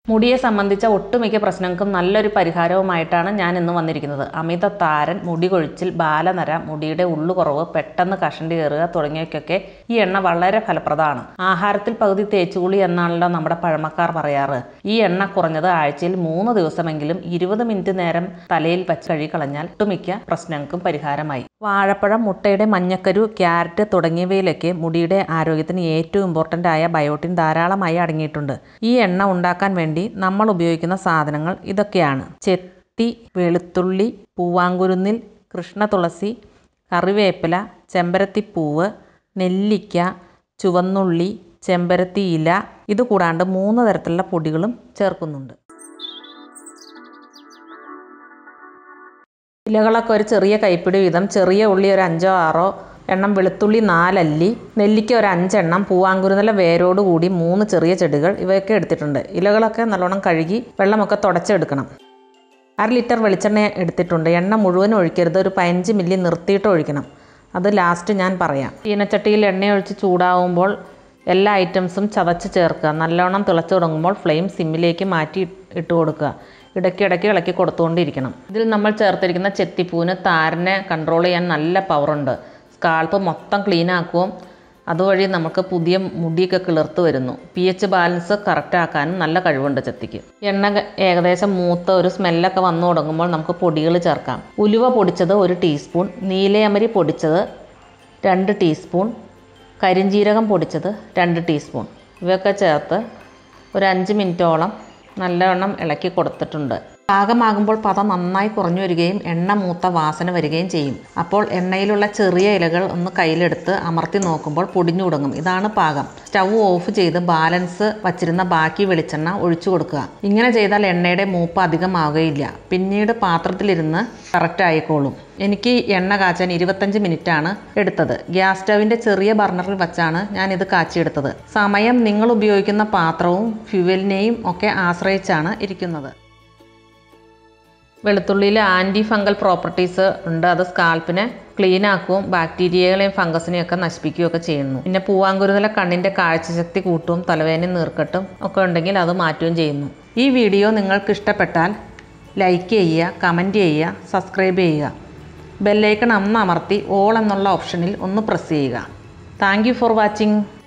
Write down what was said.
മുടിയെ സംബന്ധിച്ച ഒട്ടുമിക്ക പ്രശ്നങ്ങൾക്കും നല്ലൊരു പരിഹാരവുമായിട്ടാണ് ഞാൻ ഇന്ന് വന്നിരിക്കുന്നത് അമിത താരൻ മുടി കൊഴിച്ചിൽ ബാലനര മുടിയുടെ ഉള്ളുകുറവ് പെട്ടെന്ന് കഷണ്ടി കയറുക തുടങ്ങിയവയ്ക്കൊക്കെ ഈ എണ്ണ വളരെ ഫലപ്രദമാണ് ആഹാരത്തിൽ പകുതി തേച്ചുകുളി എന്നാണല്ലോ നമ്മുടെ പഴമക്കാർ പറയാറ് ഈ എണ്ണ കുറഞ്ഞത് ആഴ്ചയിൽ മൂന്ന് ദിവസമെങ്കിലും ഇരുപത് മിനിറ്റ് നേരം തലയിൽ വച്ച് കഴുകി കളഞ്ഞാൽ ഒട്ടുമിക്ക പ്രശ്നങ്ങൾക്കും പരിഹാരമായി വാഴപ്പഴം മുട്ടയുടെ മഞ്ഞക്കരു ക്യാരറ്റ് തുടങ്ങിയവയിലൊക്കെ മുടിയുടെ ആരോഗ്യത്തിന് ഏറ്റവും ഇമ്പോർട്ടൻ്റ് ആയ ബയോട്ടിൻ ധാരാളമായി അടങ്ങിയിട്ടുണ്ട് ഈ എണ്ണ ഉണ്ടാക്കാൻ വേണ്ടി നമ്മൾ ഉപയോഗിക്കുന്ന സാധനങ്ങൾ ഇതൊക്കെയാണ് ചെത്തി വെളുത്തുള്ളി പൂവാങ്കുരുന്നിൽ കൃഷ്ണ തുളസി കറിവേപ്പില ചെമ്പരത്തിപ്പൂവ് നെല്ലിക്ക ചുവന്നുള്ളി ചെമ്പരത്തി ഇല ഇത് കൂടാണ്ട് മൂന്ന് തരത്തിലുള്ള പൊടികളും ചേർക്കുന്നുണ്ട് ഇലകളൊക്കെ ഒരു ചെറിയ കൈപ്പിടി വീതം ചെറിയ ഉള്ളി ഒരു അഞ്ചോ ആറോ എണ്ണം വെളുത്തുള്ളി നാലല്ലി നെല്ലിക്ക ഒരു അഞ്ചെണ്ണം പൂവാങ്കുരുന്നില വേരോട് കൂടി മൂന്ന് ചെറിയ ചെടികൾ ഇവയൊക്കെ എടുത്തിട്ടുണ്ട് ഇലകളൊക്കെ നല്ലോണം കഴുകി വെള്ളമൊക്കെ തുടച്ചെടുക്കണം അര ലിറ്റർ വെളിച്ചെണ്ണ എടുത്തിട്ടുണ്ട് എണ്ണ മുഴുവൻ ഒഴിക്കരുത് ഒരു പതിനഞ്ച് മില്ലി നിർത്തിയിട്ട് ഒഴിക്കണം അത് ലാസ്റ്റ് ഞാൻ പറയാം ചീനച്ചട്ടിയിൽ എണ്ണ ഒഴിച്ച് ചൂടാവുമ്പോൾ എല്ലാ ഐറ്റംസും ചതച്ച് ചേർക്കുക നല്ലോണം തിളച്ച് തുടങ്ങുമ്പോൾ ഫ്ലെയിം സിമ്മിലേക്ക് മാറ്റി ഇട്ട് കൊടുക്കുക ഇടയ്ക്ക് ഇടയ്ക്ക് ഇളക്കി കൊടുത്തുകൊണ്ടിരിക്കണം ഇതിൽ നമ്മൾ ചേർത്തിരിക്കുന്ന ചെത്തിപ്പൂവിന് താരനെ കൺട്രോൾ ചെയ്യാൻ നല്ല പവറുണ്ട് സ്കാൾപ്പ് മൊത്തം ക്ലീൻ ആക്കുകയും അതുവഴി നമുക്ക് പുതിയ മുടിയൊക്കെ കിളിർത്ത് വരുന്നു പി എച്ച് ബാലൻസ് കറക്റ്റ് ആക്കാനും നല്ല കഴിവുണ്ട് ചെത്തിക്ക് എണ്ണ ക- ഏകദേശം മൂത്ത ഒരു സ്മെല്ലൊക്കെ വന്നു തുടങ്ങുമ്പോൾ നമുക്ക് പൊടികൾ ചേർക്കാം ഉലുവ പൊടിച്ചത് ഒരു ടീസ്പൂൺ നീലയമരി പൊടിച്ചത് രണ്ട് ടീസ്പൂൺ കരിഞ്ജീരകം പൊടിച്ചത് രണ്ട് ടീസ്പൂൺ ഇവയൊക്കെ ചേർത്ത് ഒരു അഞ്ച് മിനിറ്റോളം നല്ലവണ്ണം ഇളക്കി കൊടുത്തിട്ടുണ്ട് പാകമാകുമ്പോൾ പത നന്നായി കുറഞ്ഞു വരികയും എണ്ണ മൂത്ത വാസന വരികയും ചെയ്യും അപ്പോൾ എണ്ണയിലുള്ള ചെറിയ ഇലകൾ ഒന്ന് കയ്യിലെടുത്ത് അമർത്തി നോക്കുമ്പോൾ പൊടിഞ്ഞു തുടങ്ങും ഇതാണ് പാകം സ്റ്റൗ ഓഫ് ചെയ്ത് ബാലൻസ് വച്ചിരുന്ന ബാക്കി വെളിച്ചെണ്ണ ഒഴിച്ചു കൊടുക്കുക ഇങ്ങനെ ചെയ്താൽ എണ്ണയുടെ മൂപ്പ് അധികമാവുകയില്ല പിന്നീട് പാത്രത്തിലിരുന്ന് കറക്റ്റ് ആയിക്കോളും എനിക്ക് എണ്ണ കാച്ചാൻ ഇരുപത്തഞ്ച് മിനിറ്റാണ് എടുത്തത് ഗ്യാസ് സ്റ്റവിൻ്റെ ചെറിയ ബർണറിൽ വെച്ചാണ് ഞാനിത് കാച്ചിയെടുത്തത് സമയം നിങ്ങൾ ഉപയോഗിക്കുന്ന പാത്രവും ഫ്യുവലിനെയും ഒക്കെ ആശ്രയിച്ചാണ് ഇരിക്കുന്നത് വെളുത്തുള്ളിയിൽ ആൻറ്റി ഫംഗൽ പ്രോപ്പർട്ടീസ് ഉണ്ട് അത് സ്കാൽപ്പിനെ ക്ലീൻ ആക്കുകയും ബാക്ടീരിയകളെയും ഫംഗസിനെയും ഒക്കെ നശിപ്പിക്കുകയൊക്കെ ചെയ്യുന്നു പിന്നെ പൂവാങ്കുരുതല കണ്ണിൻ്റെ കാഴ്ചശക്തി കൂട്ടും തലവേദനയും നീർക്കെട്ടും ഒക്കെ ഉണ്ടെങ്കിൽ അത് മാറ്റുകയും ചെയ്യുന്നു ഈ വീഡിയോ നിങ്ങൾക്ക് ഇഷ്ടപ്പെട്ടാൽ ലൈക്ക് ചെയ്യുക കമൻറ്റ് ചെയ്യുക സബ്സ്ക്രൈബ് ചെയ്യുക ബെല്ലൈക്കൺ അന്ന് അമർത്തി ഓൾ എന്നുള്ള ഓപ്ഷനിൽ ഒന്ന് പ്രസ് ചെയ്യുക താങ്ക് യു ഫോർ വാച്ചിങ്